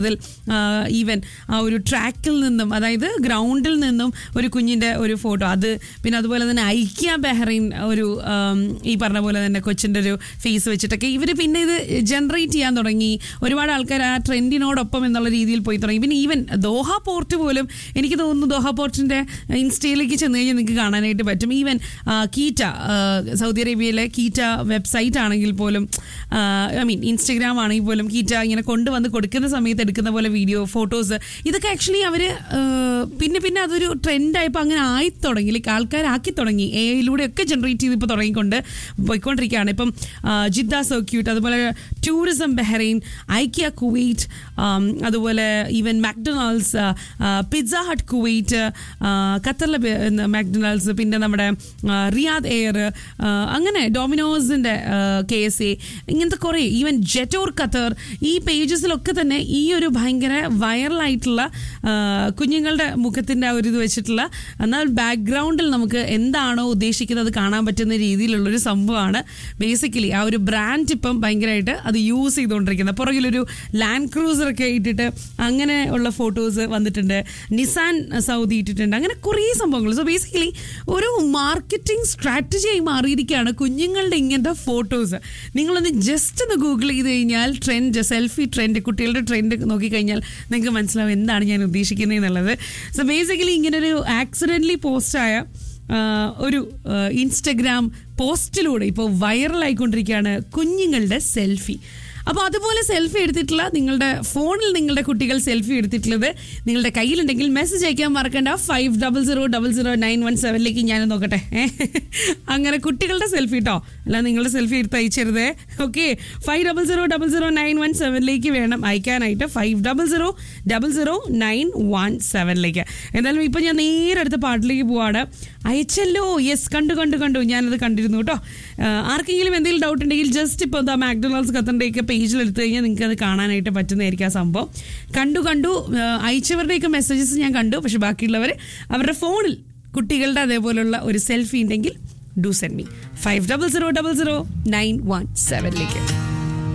അതിൽ ഈവൻ ആ ഒരു ട്രാക്കിൽ നിന്നും അതായത് ഗ്രൗണ്ടിൽ നിന്നും ഒരു കുഞ്ഞിന്റെ ഒരു ഫോട്ടോ അത് പിന്നെ അതുപോലെ തന്നെ ഐക്യ ബെഹ്റൈൻ ഒരു ആം, ഈ പറഞ്ഞ പോലെ തന്നെ കൊച്ചിന്റെ ഒരു ഫേസ് വെച്ചിട്ടൊക്കെ ഇവർ പിന്നെ ഇത് ജനറേറ്റ് ചെയ്യാൻ തുടങ്ങി ഒരുപാട് ആൾക്കാർ ആ ട്രെൻഡിനോടൊപ്പം എന്നുള്ള രീതിയിൽ പോയി തുടങ്ങി പിന്നെ ഈവൻ ദോഹ പോർട്ട് പോലും എനിക്ക് തോന്നുന്നു ദോഹ പോർട്ടിന്റെ ഇൻസ്റ്റയിലേക്ക് ചെന്ന് കഴിഞ്ഞാൽ നിങ്ങൾക്ക് കാണാനായിട്ട് പറ്റും ഈവൻ കീറ്റ ആ, സൗദി അറേബ്യയിലെ കീറ്റ വെബ്സൈറ്റ് ആണെങ്കിൽ പോലും ഐ മീൻ ഇൻസ്റ്റഗ്രാം ആണെങ്കിൽ പോലും കീറ്റ ഇങ്ങനെ കൊണ്ടുവന്ന് കൊടുക്കുന്ന സമയത്ത് എടുക്കുന്ന പോലെ വീഡിയോ ഫോട്ടോസ് ഇതൊക്കെ ആക്ച്വലി അവർ പിന്നെ പിന്നെ അതൊരു ട്രെൻഡായപ്പോൾ അങ്ങനെ ആയി തുടങ്ങി ലൈക്ക് ആൾക്കാരാക്കി തുടങ്ങി എ ഐയിലൂടെ ഒക്കെ ജനറേറ്റ് ചെയ്ത് ഇപ്പോൾ തുടങ്ങിക്കൊണ്ട് പോയിക്കൊണ്ടിരിക്കുകയാണ് ഇപ്പം ആ, ജിദ്ദ സർക്യൂട്ട് അതുപോലെ ടൂറിസം ബഹ്റൈൻ ഐക്യ കുവൈറ്റ് ആം, അതുപോലെ even McDonald's Pizza Hut Kuwait ഖത്തറിലെ മാക്ഡൊണാൾഡ്സ് പിന്നെ നമ്മുടെ ആ, റിയാദ് എയർ ആ, അങ്ങനെ ഡൊമിനോസിൻ്റെ കെ എസ് എ ഇങ്ങനത്തെ കുറേ ഈവൻ ജെറ്റോർ ഖത്തർ ഈ പേജസിലൊക്കെ തന്നെ ഈ ഒരു ഭയങ്കര വൈറലായിട്ടുള്ള ആ, കുഞ്ഞുങ്ങളുടെ മുഖത്തിൻ്റെ ആ ഒരു ഇത് വെച്ചിട്ടുള്ള എന്നാൽ ബാക്ക്ഗ്രൗണ്ടിൽ നമുക്ക് എന്താണോ ഉദ്ദേശിക്കുന്നത് അത് കാണാൻ പറ്റുന്ന രീതിയിലുള്ളൊരു സംഭവമാണ് ബേസിക്കലി ആ ഒരു ബ്രാൻഡ് ഇപ്പം ഭയങ്കരമായിട്ട് അത് യൂസ് ചെയ്തുകൊണ്ടിരിക്കുന്നത് പുറകിലൊരു ലാൻഡ് ക്രൂസർ ഒക്കെ ഇട്ടിട്ട് അങ്ങനെ ഉള്ള ഫോട്ടോസ് വന്നിട്ടുണ്ട് നിസാൻ സൗദി ഇട്ടിട്ടുണ്ട് അങ്ങനെ കുറേ സംഭവങ്ങൾ സോ ബേസിക്കലി ഒരു മാർക്കറ്റിംഗ് സ്ട്രാറ്റജിയായി മാറിയിരിക്കുകയാണ് കുഞ്ഞുങ്ങളുടെ ഇങ്ങനത്തെ ഫോട്ടോസ് നിങ്ങളൊന്ന് ജസ്റ്റ് ഒന്ന് ഗൂഗിൾ ചെയ്ത് കഴിഞ്ഞാൽ ട്രെൻഡ് സെൽഫി ട്രെൻഡ് കുട്ടികളുടെ ട്രെൻഡ് നോക്കിക്കഴിഞ്ഞാൽ നിങ്ങൾക്ക് മനസ്സിലാവും എന്താണ് ഞാൻ ഉദ്ദേശിക്കുന്നത് എന്നുള്ളത് സോ ബേസിക്കലി ഇങ്ങനൊരു ആക്സിഡൻ്റലി പോസ്റ്റായ ഒരു ഇൻസ്റ്റഗ്രാം പോസ്റ്റിലൂടെ ഇപ്പോൾ വൈറലായിക്കൊണ്ടിരിക്കുകയാണ് കുഞ്ഞുങ്ങളുടെ സെൽഫി അപ്പോൾ അതുപോലെ സെൽഫി എടുത്തിട്ടുള്ള നിങ്ങളുടെ ഫോണിൽ നിങ്ങളുടെ കുട്ടികൾ സെൽഫി എടുത്തിട്ടുള്ളത് നിങ്ങളുടെ കയ്യിലുണ്ടെങ്കിൽ മെസ്സേജ് അയക്കാൻ മറക്കണ്ട five double zero double zero nine one സെവനിലേക്ക് ഞാൻ നോക്കട്ടെ ഏ? അങ്ങനെ കുട്ടികളുടെ സെൽഫി കേട്ടോ അല്ല നിങ്ങളുടെ സെൽഫി എടുത്ത് അയച്ചരുതേ okay five double zero double zero nine one സെവനിലേക്ക് വേണം അയക്കാനായിട്ട് five double zero double zero nine one സെവനിലേക്ക് എന്തായാലും ഇപ്പം ഞാൻ നേരെ അടുത്ത പാട്ടിലേക്ക് പോവാണ് അയച്ചല്ലോ യെസ് കണ്ടു കണ്ടു കണ്ടു ഞാനത് കണ്ടിരുന്നു കേട്ടോ ആ, ആർക്കെങ്കിലും എന്തെങ്കിലും ഡൗട്ട് ഉണ്ടെങ്കിൽ ജസ്റ്റ് ഇപ്പോൾ എന്താ മാക്ഡൊണാൾഡ്സ് ഖത്തറിൻ്റെയൊക്കെ പേജിൽ എടുത്തു കഴിഞ്ഞാൽ നിങ്ങൾക്ക് അത് കാണാനായിട്ട് പറ്റുന്നതായിരിക്കും ആ സംഭവം കണ്ടു കണ്ടു ആ, അയച്ചവരുടെയൊക്കെ മെസ്സേജസ് ഞാൻ കണ്ടു പക്ഷെ ബാക്കിയുള്ളവർ അവരുടെ ഫോണിൽ കുട്ടികളുടെ അതേപോലുള്ള ഒരു സെൽഫി ഉണ്ടെങ്കിൽ do send me five double zero double zero nine one സെവനിലേക്ക്